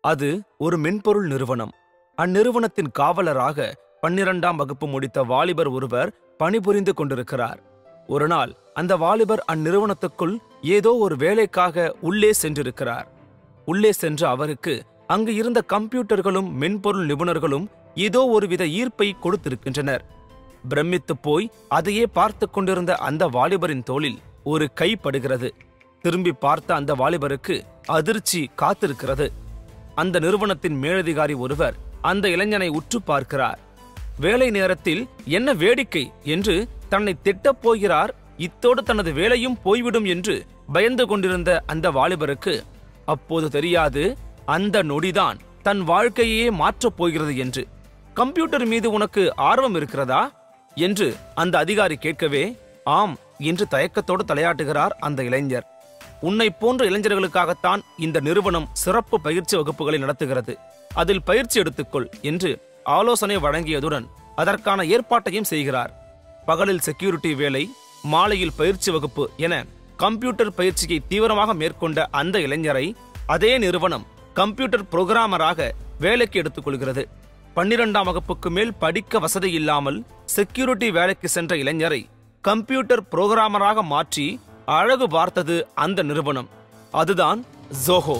அது ஒரு மென்பொருள் நிறுவனம் அந்நிறுவனத்தின் காவலராக பன்னிரண்டாம் வகுப்பு முடித்த வாலிபர் ஒருவர் பணிபுரிந்து கொண்டிருக்கிறார் ஒரு நாள் அந்த வாலிபர் அந்நிறுவனத்துக்குள் ஏதோ ஒரு வேலைக்காக உள்ளே சென்றிருக்கிறார் உள்ளே சென்ற அவருக்கு அங்கு இருந்த கம்ப்யூட்டர்களும் மென்பொருள் நிபுணர்களும் ஏதோ ஒருவித ஈர்ப்பை கொடுத்திருக்கின்றனர் பிரமித்துப் போய் அதையே பார்த்து கொண்டிருந்த அந்த வாலிபரின் தோளில் ஒரு கை படுகிறது திரும்பி பார்த்த அந்த வாலிபருக்கு அதிர்ச்சி காத்திருக்கிறது அந்த நிறுவனத்தின் மேலதிகாரி ஒருவர் அந்த இளைஞனை உற்று பார்க்கிறார் வேலை நேரத்தில் என்ன வேடிக்கை என்று தன்னை திட்டப் போகிறார் இத்தோடு தனது வேலையும் போய்விடும் என்று பயந்து கொண்டிருந்த அந்த வாலிபருக்கு அப்போது தெரியாது அந்த நொடிதான் தன் வாழ்க்கையே மாற்றப் போகிறது என்று கம்ப்யூட்டர் மீது உனக்கு ஆர்வம் இருக்கிறதா என்று அந்த அதிகாரி கேட்கவே ஆம் என்று தயக்கத்தோடு தலையாட்டுகிறார் அந்த இளைஞர் உன்னை போன்ற இளைஞர்களுக்காகத்தான் இந்த நிறுவனம் சிறப்பு பயிற்சி வகுப்புகளை நடத்துகிறது அதில் பயிற்சி எடுத்துக்கொள் என்று ஆலோசனை வழங்கியதுடன் அதற்கான ஏற்பாட்டையும் செய்கிறார் பகலில் செக்யூரிட்டி வேலை மாலையில் பயிற்சி வகுப்பு என கம்ப்யூட்டர் பயிற்சியை தீவிரமாக மேற்கொண்ட அந்த இளைஞரை அதே நிறுவனம் கம்ப்யூட்டர் புரோகிராமராக வேலைக்கு எடுத்துக்கொள்கிறது பன்னிரெண்டாம் வகுப்புக்கு மேல் படிக்க வசதி இல்லாமல் செக்யூரிட்டி வேலைக்கு சென்ற இளைஞரை கம்ப்யூட்டர் புரோகிராமராக மாற்றி அழகு பார்த்தது அந்த நிறுவனம் அதுதான் ஜோஹோ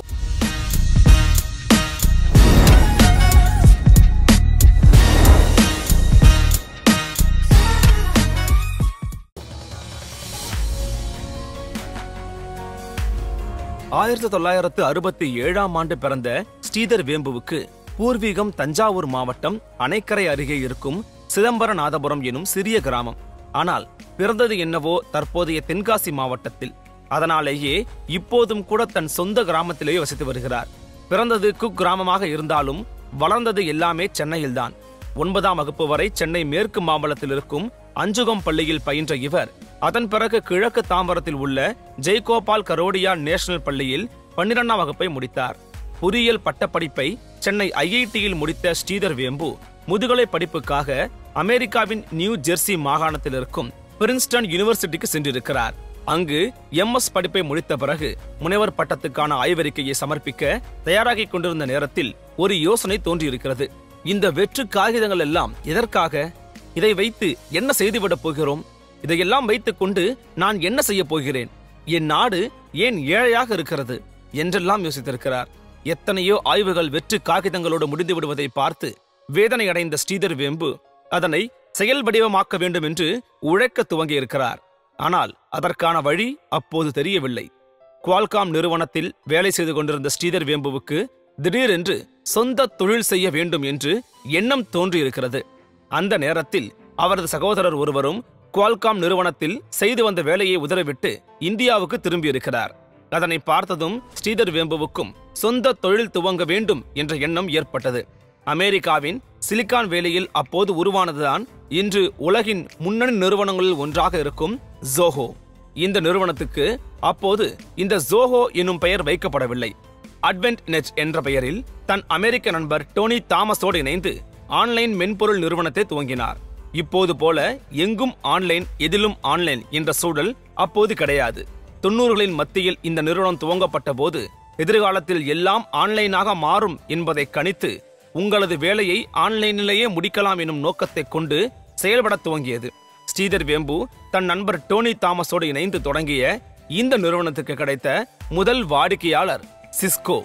ஆயிரத்தி தொள்ளாயிரத்து அறுபத்தி ஏழாம் ஆண்டு பிறந்த ஸ்ரீதர் வேம்புவுக்கு பூர்வீகம் தஞ்சாவூர் மாவட்டம் அணைக்கரை அருகே இருக்கும் சிதம்பரநாதபுரம் எனும் சிறிய கிராமம் ஆனால் பிறந்தது என்னவோ தற்போதைய தென்காசி மாவட்டத்தில் அதனாலேயே இப்போதும் கூட தன் சொந்த கிராமத்திலேயே வசித்து வருகிறார் பிறந்தது குக் கிராமமாக இருந்தாலும் வளர்ந்தது எல்லாமே சென்னையில்தான் ஒன்பதாம் வகுப்பு வரை சென்னை மேற்கு மாம்பலத்தில் இருக்கும் அஞ்சுகம் பள்ளியில் பயின்ற இவர் அதன் பிறகு கிழக்கு தாம்பரத்தில் உள்ள ஜெய்கோபால் கரோடியா நேஷனல் பள்ளியில் பன்னிரெண்டாம் வகுப்பை முடித்தார் பொறியியல் பட்டப்படிப்பை சென்னை ஐஐடியில் முடித்த ஸ்ரீதர் வேம்பு முதுகலை படிப்புக்காக அமெரிக்காவின் நியூ ஜெர்சி மாகாணத்தில் இருக்கும் பிரின்ஸ்டன் யூனிவர்சிட்டிக்கு சென்றிருக்கிறார் அங்கு எம்எஸ் படிப்பை முடித்த பிறகு முனைவர் பட்டத்துக்கான ஆய்வறிக்கையை சமர்ப்பிக்க தயாராகிக் கொண்டிருந்த நேரத்தில் ஒரு யோசனை தோன்றியிருக்கிறது இந்த வெற்று காகிதங்கள் எல்லாம் எதற்காக இதை வைத்து என்ன செய்துவிடப் போகிறோம் இதையெல்லாம் வைத்துக் கொண்டு நான் என்ன செய்யப் போகிறேன் என் நாடு ஏன் ஏழையாக இருக்கிறது என்றெல்லாம் யோசித்திருக்கிறார் எத்தனையோ ஆய்வுகள் வெற்று காகிதங்களோடு முடிந்து விடுவதை பார்த்து வேதனை அடைந்த ஸ்ரீதர் வேம்பு அதனை செயல் வடிவமாக்க வேண்டும் என்று உழைக்க துவங்கியிருக்கிறார் ஆனால் அதற்கான வழி அப்போது தெரியவில்லை குவால்காம் நிறுவனத்தில் வேலை செய்து கொண்டிருந்த ஸ்ரீதர் வேம்புவுக்கு திடீரென்று சொந்த தொழில் செய்ய வேண்டும் என்று எண்ணம் தோன்றியிருக்கிறது அந்த நேரத்தில் அவரது சகோதரர் ஒருவரும் குவால்காம் நிறுவனத்தில் செய்து வந்த வேலையை உதறவிட்டு இந்தியாவுக்கு திரும்பியிருக்கிறார் அதனை பார்த்ததும் ஸ்ரீதர் வேம்புவுக்கும் சொந்த தொழில் துவங்க வேண்டும் என்ற எண்ணம் ஏற்பட்டது அமெரிக்காவின் சிலிக்கான் வேலியில் அப்போது உருவானதுதான் இன்று உலகின் முன்னணி நிறுவனங்களில் ஒன்றாக இருக்கும் ஜோஹோ இந்த நிறுவனத்துக்கு அப்போது இந்த ஜோஹோ என்னும் பெயர் வைக்கப்படவில்லை அட்வென்ட் நெட் என்ற பெயரில் தன் அமெரிக்க நண்பர் டோனி தாமஸோடு இணைந்து ஆன்லைன் மென்பொருள் நிறுவனத்தை துவங்கினார் இப்போது போல எங்கும் ஆன்லைன் எதிலும் ஆன்லைன் என்ற சூழல் அப்போது கிடையாது தொண்ணூறுகளின் மத்தியில் இந்த நிறுவனம் துவங்கப்பட்ட போது எதிர்காலத்தில் எல்லாம் ஆன்லைனாக மாறும் என்பதை கணித்து உங்களது வேலையை ஆன்லைனிலேயே முடிக்கலாம் எனும் நோக்கத்தை கொண்டு செயல்பட துவங்கியது ஸ்ரீதர் வேம்பு தன் நண்பர் டோனி தாமஸோடு இணைந்து தொடங்கிய இந்த நிறுவனத்துக்கு கிடைத்த முதல் வாடிக்கையாளர் சிஸ்கோ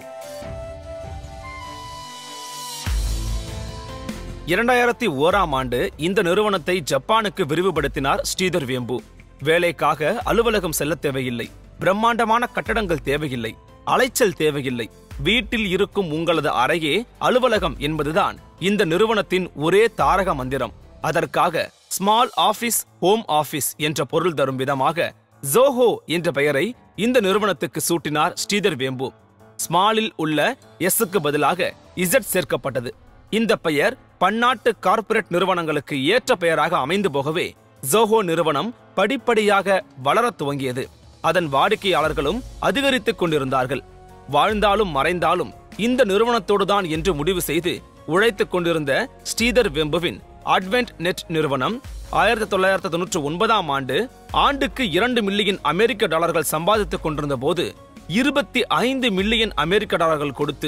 இரண்டாயிரத்தி ஓராம் ஆண்டு இந்த நிறுவனத்தை ஜப்பானுக்கு விரிவுபடுத்தினார் ஸ்ரீதர் வேம்பு வேலைக்காக அலுவலகம் செல்ல தேவையில்லை பிரம்மாண்டமான கட்டடங்கள் தேவையில்லை அலைச்சல் தேவையில்லை வீட்டில் இருக்கும் உங்களது அறையே அலுவலகம் என்பதுதான் இந்த நிறுவனத்தின் ஒரே தாரக மந்திரம் அதற்காக ஸ்மால் ஆபீஸ் ஹோம் ஆபீஸ் என்ற பொருள் தரும் விதமாக ஜோஹோ என்ற பெயரை இந்த நிறுவனத்துக்கு சூட்டினார் ஸ்ரீதர் வேம்பு ஸ்மாலில் உள்ள எஸ்ஸுக்கு பதிலாக இசட் சேர்க்கப்பட்டது இந்த பெயர் பன்னாட்டு கார்ப்பரேட் நிறுவனங்களுக்கு ஏற்ற பெயராக அமைந்து போகவே ஜோஹோ நிறுவனம் படிப்படியாக வளரத் துவங்கியது அதன் வாடிக்கையாளர்களும் அதிகரித்துக் கொண்டிருந்தார்கள் வாழ்ந்தாலும் மறைந்தாலும் இந்த நிறுவனத்தோடுதான் என்று முடிவு செய்து உழைத்துக் கொண்டிருந்த ஸ்ரீதர் வெம்புவின் அட்வென்ட் நெட் நிறுவனம் ஆயிரத்தி தொள்ளாயிரத்தி தொன்னூற்றி ஒன்பதாம் ஆண்டு ஆண்டுக்கு இரண்டு மில்லியன் அமெரிக்க டாலர்கள் சம்பாதித்துக் கொண்டிருந்த போது இருபத்தி ஐந்து மில்லியன் அமெரிக்க டாலர்கள் கொடுத்து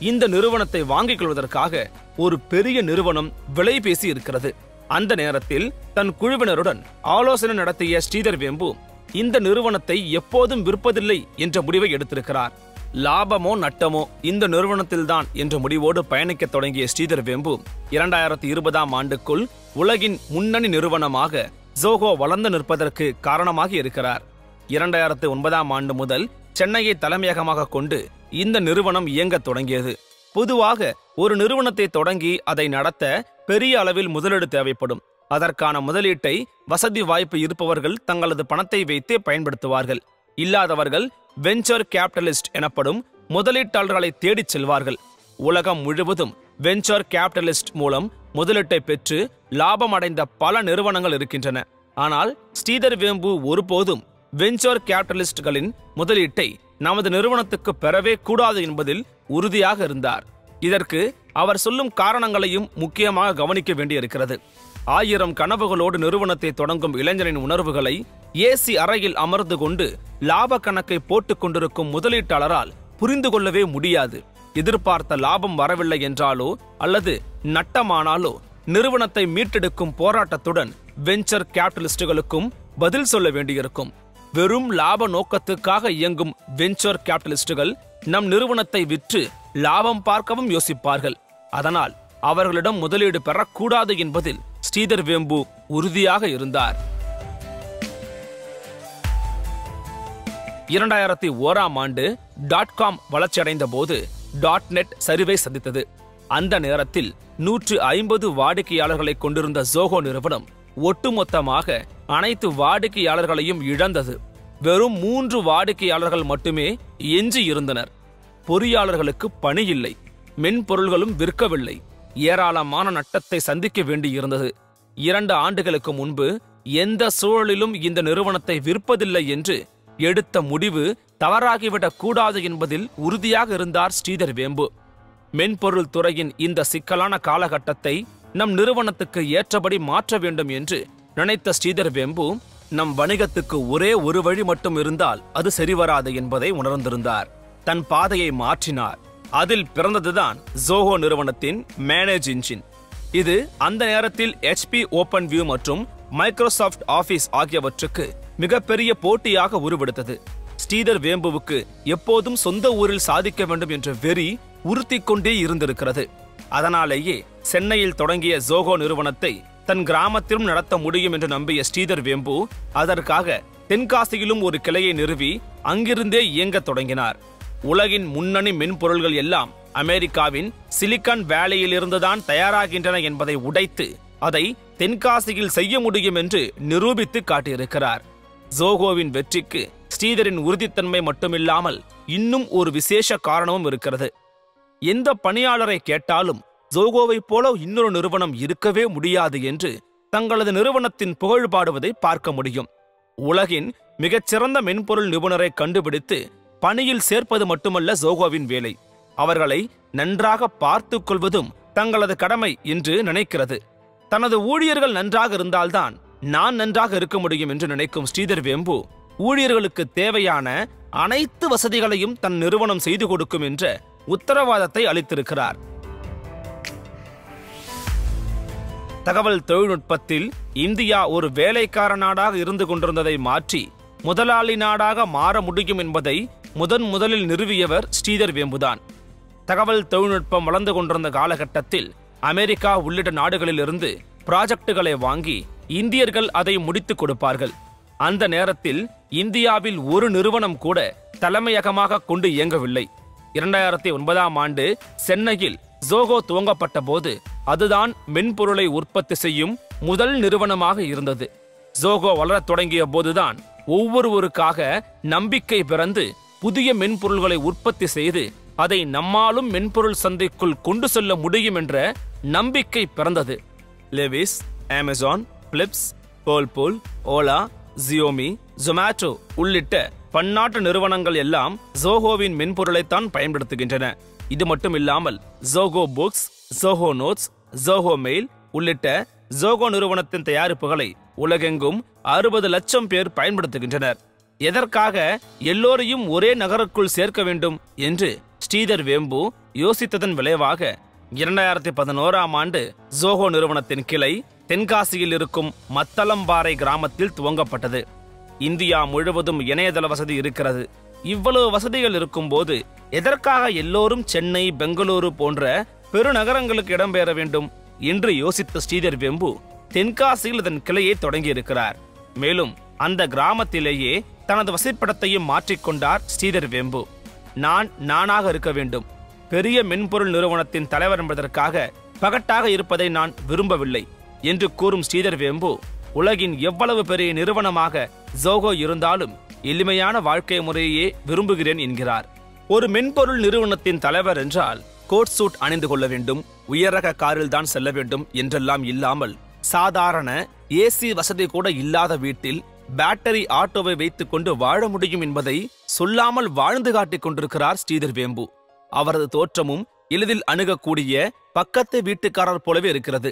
இந்த நிறுவனத்தை வாங்கிக் கொள்வதற்காக ஒரு பெரிய நிறுவனம் விலை பேசி இருக்கிறது அந்த நேரத்தில் தன் குழுவினருடன் ஆலோசனை நடத்திய ஸ்ரீதர் வேம்பு இந்த நிறுவனத்தை எப்போதும் விற்பதில்லை என்ற முடிவை எடுத்திருக்கிறார் லாபமோ நட்டமோ இந்த நிறுவனத்தில்தான் என்ற முடிவோடு பயணிக்கத் தொடங்கிய ஸ்ரீதர் வேம்பு இரண்டாயிரத்தி இருபதாம் ஆண்டுக்குள் உலகின் முன்னணி நிறுவனமாக ஜோகோ வளர்ந்து நிற்பதற்கு காரணமாக இருக்கிறார் இரண்டாயிரத்து ஒன்பதாம் ஆண்டு முதல் சென்னையை தலைமையகமாக கொண்டு இந்த நிறுவனம் இயங்கத் தொடங்கியது பொதுவாக ஒரு நிறுவனத்தை தொடங்கி அதை நடத்த பெரிய அளவில் முதலீடு தேவைப்படும் அதற்கான முதலீட்டை வசதி வாய்ப்பு இருப்பவர்கள் தங்களது பணத்தை வைத்தே பயன்படுத்துவார்கள் இல்லாதவர்கள் வெஞ்சர் கேபிட்டலிஸ்ட் எனப்படும் முதலீட்டாளர்களை தேடிச் செல்வார்கள் உலகம் முழுவதும் வெஞ்சர் கேபிட்டலிஸ்ட் மூலம் முதலீட்டை பெற்று லாபம் அடைந்த பல நிறுவனங்கள் இருக்கின்றன ஆனால் ஸ்ரீதர் வேம்பு ஒருபோதும் வெஞ்சர் கேபிட்டலிஸ்ட்களின் முதலீட்டை நமது நிறுவனத்துக்கு பெறவே கூடாது என்பதில் உறுதியாக இருந்தார் இதற்கு அவர் சொல்லும் காரணங்களையும் முக்கியமாக கவனிக்க வேண்டியிருக்கிறது ஆயிரம் கனவுகளோடு நிறுவனத்தை தொடங்கும் இளைஞரின் உணர்வுகளை ஏசி அறையில் அமர்ந்து கொண்டு லாப கணக்கை போட்டுக் கொண்டிருக்கும் முதலீட்டாளரால் புரிந்து கொள்ளவே முடியாது எதிர்பார்த்த லாபம் வரவில்லை என்றாலோ அல்லது நட்டமானாலோ நிறுவனத்தை மீட்டெடுக்கும் போராட்டத்துடன் வெஞ்சர் கேபிட்டலிஸ்டுகளுக்கும் பதில் சொல்ல வேண்டியிருக்கும் வெறும் லாப நோக்கத்துக்காக இயங்கும் வெஞ்சர் கேபிட்டலிஸ்டுகள் நம் நிறுவனத்தை விற்று லாபம் பார்க்கவும் யோசிப்பார்கள் அதனால் அவர்களிடம் முதலீடு பெறக்கூடாது என்பதில் ஸ்ரீதர் வேம்பு உறுதியாக இருந்தார் இரண்டாயிரத்தி ஓராம் ஆண்டு டாட் காம் வளர்ச்சியடைந்த போது டாட் நெட் சரிவை சந்தித்தது அந்த நேரத்தில் நூற்று ஐம்பது வாடிக்கையாளர்களை கொண்டிருந்த ஜோகோ நிறுவனம் ஒட்டுமொத்தமாக அனைத்து வாடிக்கையாளர்களையும் இழந்தது வெறும் மூன்று வாடிக்கையாளர்கள் மட்டுமே எஞ்சி இருந்தனர் பொறியாளர்களுக்கு பணி இல்லை மென்பொருள்களும் விற்கவில்லை ஏராளமான நட்டத்தை சந்திக்க வேண்டியிருந்தது இரண்டு ஆண்டுகளுக்கு முன்பு எந்த சூழலிலும் இந்த நிறுவனத்தை விற்பதில்லை என்று எடுத்த முடிவு தவறாகிவிடக் கூடாது என்பதில் உறுதியாக இருந்தார் ஸ்ரீதர் வேம்பு மென்பொருள் துறையின் இந்த சிக்கலான காலகட்டத்தை நம் நிறுவனத்துக்கு ஏற்றபடி மாற்ற வேண்டும் என்று நினைத்த ஸ்ரீதர் வேம்பு நம் வணிகத்துக்கு ஒரே ஒரு வழி மட்டும் இருந்தால் அது சரிவராது என்பதை உணர்ந்திருந்தார் தன் பாதையை மாற்றினார் அதில் பிறந்ததுதான் ஜோஹோ நிறுவனத்தின் மேனேஜ் இன்ஜின் இது அந்த நேரத்தில் HP ஓபன் வியூ மற்றும் மைக்ரோசாஃப்ட் ஆபீஸ் ஆகியவற்றுக்கு மிகப்பெரிய போட்டியாக உருவெடுத்தது ஸ்ரீதர் வேம்புவுக்கு எப்போதும் சொந்த ஊரில் சாதிக்க வேண்டும் என்ற வெறி உறுத்திக் கொண்டே இருந்திருக்கிறது அதனாலேயே சென்னையில் தொடங்கிய ஜோகோ நிறுவனத்தை தன் கிராமத்திலும் நடத்த முடியும் என்று நம்பிய ஸ்ரீதர் வேம்பு அதற்காக தென்காசியிலும் ஒரு கிளையை நிறுவி அங்கிருந்தே இயங்கத் தொடங்கினார் உலகின் முன்னணி மென்பொருள்கள் எல்லாம் அமெரிக்காவின் சிலிக்கான் வேலையிலிருந்துதான் தயாராகின்றன என்பதை உடைத்து அதை தென்காசியில் செய்ய முடியும் என்று நிரூபித்து காட்டியிருக்கிறார் ஜோகோவின் வெற்றிக்கு ஸ்ரீதரின் உறுதித்தன்மை மட்டுமில்லாமல் இன்னும் ஒரு விசேஷ காரணமும் இருக்கிறது எந்த பணியாளரை கேட்டாலும் ஜோகோவைப் போல இன்னொரு நிறுவனம் இருக்கவே முடியாது என்று தங்களது நிறுவனத்தின் புகழ் பாடுவதை பார்க்க முடியும் உலகின் மிகச்சிறந்த மென்பொருள் நிபுணரை கண்டுபிடித்து பணியில் சேர்ப்பது மட்டுமல்ல ஜோகோவின் வேலை அவர்களை நன்றாக பார்த்துக் கொள்வதும் தங்களது கடமை என்று நினைக்கிறது தனது ஊழியர்கள் நன்றாக இருந்தால்தான் நான் நன்றாக இருக்க முடியும் என்று நினைக்கும் ஸ்ரீதர் வேம்பு ஊழியர்களுக்கு தேவையான அனைத்து வசதிகளையும் தன் நிறுவனம் செய்து கொடுக்கும் என்ற உத்தரவாதத்தை அளித்திருக்கிறார் தகவல் தொழில்நுட்பத்தில் இந்தியா ஒரு வேலைக்கார நாடாக இருந்து கொண்டிருந்ததை மாற்றி முதலாளி நாடாக மாற முடியும் என்பதை முதன் முதலில் நிறுவியவர் ஸ்ரீதர் வேம்புதான் தகவல் தொழில்நுட்பம் வளர்ந்து கொண்டிருந்த காலகட்டத்தில் அமெரிக்கா உள்ளிட்ட நாடுகளிலிருந்து ப்ராஜெக்டுகளை வாங்கி இந்தியர்கள் அதை முடித்துக் கொடுப்பார்கள் அந்த நேரத்தில் இந்தியாவில் ஒரு நிறுவனம் கூட தலைமையகமாக கொண்டு இயங்கவில்லை இரண்டாயிரத்தி ஒன்பதாம் ஆண்டு சென்னையில் ஜோகோ துவங்கப்பட்ட போது அதுதான் மென்பொருளை உற்பத்தி செய்யும் முதல் நிறுவனமாக இருந்தது ஜோகோ வளரத் தொடங்கிய போதுதான் ஒவ்வொருவருக்காக நம்பிக்கை பிறந்து புதிய மென்பொருள்களை உற்பத்தி செய்து அதை நம்மாலும் மென்பொருள் சந்தைக்குள் கொண்டு செல்ல முடியும் என்ற நம்பிக்கை பிறந்தது லெவிஸ் அமேசான் பிளிப்ஸ் போல்போல் ஓலா ஜியோமி ஜொமேட்டோ உள்ளிட்ட பன்னாட்டு நிறுவனங்கள் எல்லாம் ஜோஹோவின் மென்பொருளைத்தான் பயன்படுத்துகின்றன இது மட்டும் இல்லாமல் Zoho Books Zoho Notes Zoho Mail உள்ளிட்ட ஜோகோ நிறுவனத்தின் தயாரிப்புகளை உலகெங்கும் அறுபது லட்சம் பேர் பயன்படுத்துகின்றனர் எதற்காக எல்லோரையும் ஒரே நகருக்குள் சேர்க்க வேண்டும் என்று ஸ்ரீதர் வேம்பு யோசித்ததன் விளைவாக இரண்டாயிரத்தி பதினோராம் ஆண்டு ஜோஹோ நிறுவனத்தின் கிளை தென்காசியில் இருக்கும் மத்தளம்பாறை கிராமத்தில் துவங்கப்பட்டது இந்தியா முழுவதும் இணையதள வசதி இருக்கிறது இவ்வளவு வசதிகள் இருக்கும்போது எதற்காக எல்லோரும் சென்னை பெங்களூரு போன்ற பெருநகரங்களுக்கு இடம்பெயர வேண்டும் என்று யோசித்த ஸ்ரீதர் வேம்பு தென்காசியில் இதன் கிளையை தொடங்கியிருக்கிறார் மேலும் அந்த கிராமத்திலேயே தனது வசிப்பிடத்தையும் மாற்றிக்கொண்டார் ஸ்ரீதர் வேம்பு நான் நானாக இருக்க வேண்டும் பெரிய மென்பொருள் நிறுவனத்தின் தலைவர் என்பதற்காக பகட்டாக இருப்பதை நான் விரும்பவில்லை என்று கூறும் ஸ்ரீதர் வேம்பு உலகின் எவ்வளவு பெரிய நிறுவனமாக ஜோகோ இருந்தாலும் எளிமையான வாழ்க்கை முறையே விரும்புகிறேன் என்கிறார் ஒரு மென்பொருள் நிறுவனத்தின் தலைவர் என்றால் கோட் சூட் அணிந்து கொள்ள வேண்டும் உயரக காரில் தான் செல்ல வேண்டும் என்றெல்லாம் இல்லாமல் சாதாரண ஏசி வசதி கூட இல்லாத வீட்டில் பேட்டரி ஆட்டோவை வைத்துக் கொண்டு வாழ முடியும் என்பதை சொல்லாமல் வாழ்ந்து காட்டிக் கொண்டிருக்கிறார் ஸ்ரீதர் வேம்பு அவரது தோற்றமும் எளிதில் அணுகக்கூடிய பக்கத்து வீட்டுக்காரர் போலவே இருக்கிறது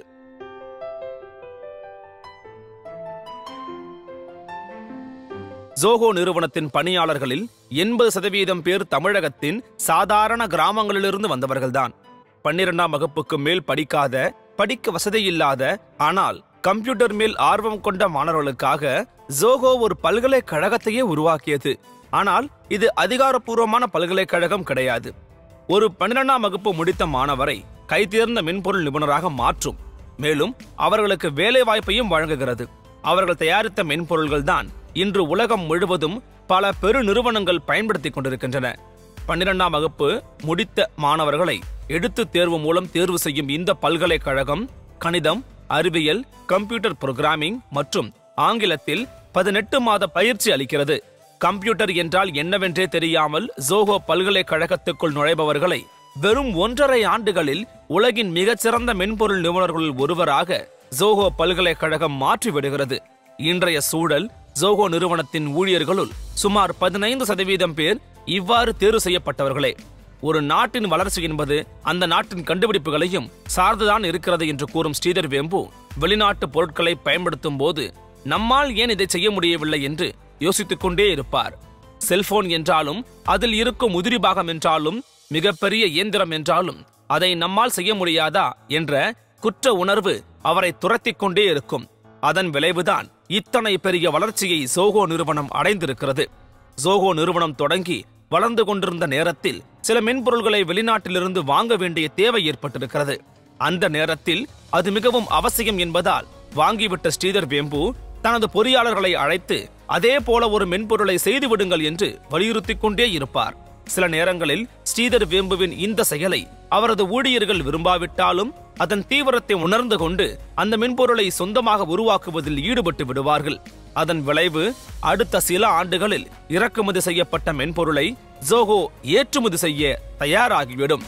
ஜோகோ நிறுவனத்தின் பணியாளர்களில் எண்பது சதவீதம் பேர் தமிழகத்தின் சாதாரண கிராமங்களிலிருந்து வந்தவர்கள்தான் பன்னிரெண்டாம் வகுப்புக்கு மேல் படிக்காத படிக்க வசதியில்லாத ஆனால் கம்ப்யூட்டர் மேல் ஆர்வம் கொண்ட மாணவர்களுக்காக ஜோகோ ஒரு பல்கலைக்கழகத்தையே உருவாக்கியது ஆனால் இது அதிகாரப்பூர்வமான பல்கலைக்கழகம் கிடையாது ஒரு பன்னிரெண்டாம் வகுப்பு முடித்த மாணவரை கைதேர்ந்த மென்பொருள் நிபுணராக மாற்றும் மேலும் அவர்களுக்கு வேலை வாய்ப்பையும் வழங்குகிறது அவர்கள் தயாரித்த மென்பொருள்கள் தான் இன்று உலகம் முழுவதும் பல பெரு நிறுவனங்கள் பயன்படுத்திக் கொண்டிருக்கின்றன பன்னிரெண்டாம் வகுப்பு முடித்த மாணவர்களை எடுத்து தேர்வு மூலம் தேர்வு செய்யும் இந்த பல்கலைக்கழகம் கணிதம் அறிவியல் கம்ப்யூட்டர் புரோகிராமிங் மற்றும் ஆங்கிலத்தில் பதினெட்டு மாத பயிற்சி அளிக்கிறது கம்ப்யூட்டர் என்றால் என்னவென்றே தெரியாமல் ஜோஹோ பல்கலைக்கழகத்துக்குள் நுழைபவர்களை வெறும் ஒன்றரை ஆண்டுகளில் உலகின் மிகச்சிறந்த மென்பொருள் நிபுணர்களில் ஒருவராக ஜோஹோ பல்கலைக்கழகம் மாற்றிவிடுகிறது இன்றைய சூழல் ஜோஹோ நிறுவனத்தின் ஊழியர்களுள் சுமார் பதினைந்து சதவீதம் பேர் இவ்வாறு தேர்வு செய்யப்பட்டவர்களே ஒரு நாட்டின் வளர்ச்சி என்பது அந்த நாட்டின் கண்டுபிடிப்புகளையும் சார்ந்துதான் இருக்கிறது என்று கூறும் ஸ்ரீதர் வேம்பு வெளிநாட்டு பொருட்களை பயன்படுத்தும் போது நம்மால் ஏன் இதை செய்ய முடியவில்லை என்று யோசித்துக் கொண்டே இருப்பார் செல்போன் என்றாலும் அதில் இருக்கும் உதிரி பாகம் என்றாலும் மிகப்பெரிய இயந்திரம் என்றாலும் அதை நம்மால் செய்ய முடியாதா என்ற குற்ற உணர்வு அவரை துரத்திக் கொண்டே இருக்கும் அதன் விளைவுதான் இத்தனை பெரிய வளர்ச்சியை ஜோகோ நிறுவனம் அடைந்திருக்கிறது ஜோகோ நிறுவனம் தொடங்கி வளர்ந்து கொண்டிருந்த நேரத்தில் சில மென்பொருள்களை வெளிநாட்டிலிருந்து வாங்க வேண்டிய தேவை ஏற்பட்டிருக்கிறது அந்த நேரத்தில் அது மிகவும் அவசியம் என்பதால் வாங்கிவிட்ட ஸ்ரீதர் வேம்பு தனது பொறியாளர்களை அழைத்து அதே போல ஒரு மென்பொருளை செய்து விடுங்கள் என்று வலியுறுத்திக் கொண்டே இருப்பார் சில நேரங்களில் ஸ்ரீதர் வேம்புவின் இந்த செயலை அவரது ஊழியர்கள் விரும்பாவிட்டாலும் அதன் தீவிரத்தை உணர்ந்து கொண்டு அந்த மென்பொருளை சொந்தமாக உருவாக்குவதில் ஈடுபட்டு விடுவார்கள் அதன் விளைவு அடுத்த சில ஆண்டுகளில் இறக்குமதி செய்யப்பட்ட மென்பொருளை ஜோகோ ஏற்றுமதி செய்ய தயாராகிவிடும்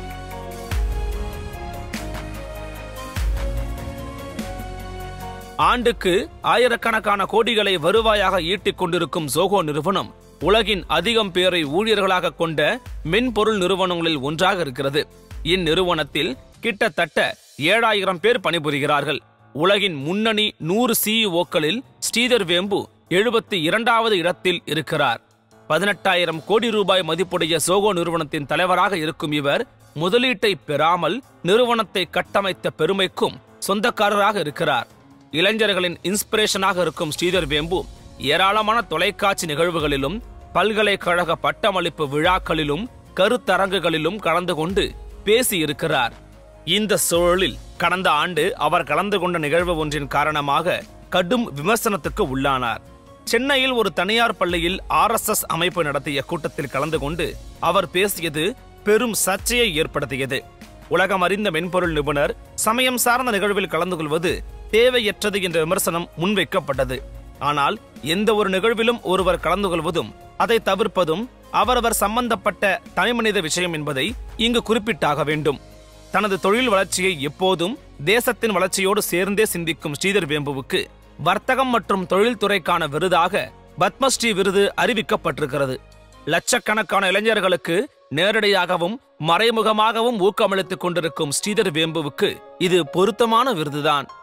ஆண்டுக்கு ஆயிரக்கணக்கான கோடிகளை வருவாயாக ஈட்டிக் கொண்டிருக்கும் ஜோகோ நிறுவனம் உலகின் அதிகம் பேரை ஊழியர்களாக கொண்ட மென்பொருள் நிறுவனங்களில் ஒன்றாக இருக்கிறது இந்நிறுவனத்தில் கிட்டத்தட்ட ஏழாயிரம் பேர் பணிபுரிகிறார்கள் உலகின் முன்னணி நூறு சிஇஓக்களில் ஸ்ரீதர் வேம்பு எழுபத்தி இரண்டாவது இடத்தில் இருக்கிறார் பதினெட்டாயிரம் கோடி ரூபாய் மதிப்புடைய சோகோ நிறுவனத்தின் தலைவராக இருக்கும் இவர் முதலீட்டை பெறாமல் நிறுவனத்தை கட்டமைத்த பெருமைக்கும் சொந்தக்காரராக இருக்கிறார் இளைஞர்களின் இன்ஸ்பிரேஷனாக இருக்கும் ஸ்ரீதர் வேம்பு ஏராளமான தொலைக்காட்சி நிகழ்வுகளிலும் பல்கலைக்கழக பட்டமளிப்பு விழாக்களிலும் கருத்தரங்குகளிலும் கலந்து கொண்டு பேசியிருக்கிறார் இந்த சூழலில் கடந்த ஆண்டு அவர் கலந்து கொண்ட நிகழ்வு ஒன்றின் காரணமாக கடும் விமர்சனத்துக்கு உள்ளானார் சென்னையில் ஒரு தனியார் பள்ளியில் ஆர்எஸ்எஸ் அமைப்பு நடத்திய கூட்டத்தில் கலந்து கொண்டு அவர் பேசியது பெரும் சர்ச்சையை ஏற்படுத்தியது உலகம் அறிந்த மென்பொருள் நிபுணர் சமயம் சார்ந்த நிகழ்வில் கலந்து கொள்வது தேவையற்றது என்ற விமர்சனம் முன்வைக்கப்பட்டது ஆனால் எந்த ஒரு நிகழ்விலும் ஒருவர் கலந்து கொள்வதும் அதை தவிர்ப்பதும் அவரவர் சம்பந்தப்பட்ட தனிமனித விஷயம் என்பதை இங்கு குறிப்பிட்டாக வேண்டும் தனது தொழில் வளர்ச்சியை எப்போதும் தேசத்தின் வளர்ச்சியோடு சேர்ந்தே சிந்திக்கும் ஸ்ரீதர் வேம்புவுக்கு வர்த்தகம் மற்றும் தொழில்துறைக்கான விருதாக பத்மஸ்ரீ விருது அறிவிக்கப்பட்டிருக்கிறது லட்சக்கணக்கான இளைஞர்களுக்கு நேரடியாகவும் மறைமுகமாகவும் ஊக்கமளித்துக் கொண்டிருக்கும் ஸ்ரீதர் வேம்புவுக்கு இது பொருத்தமான விருதுதான்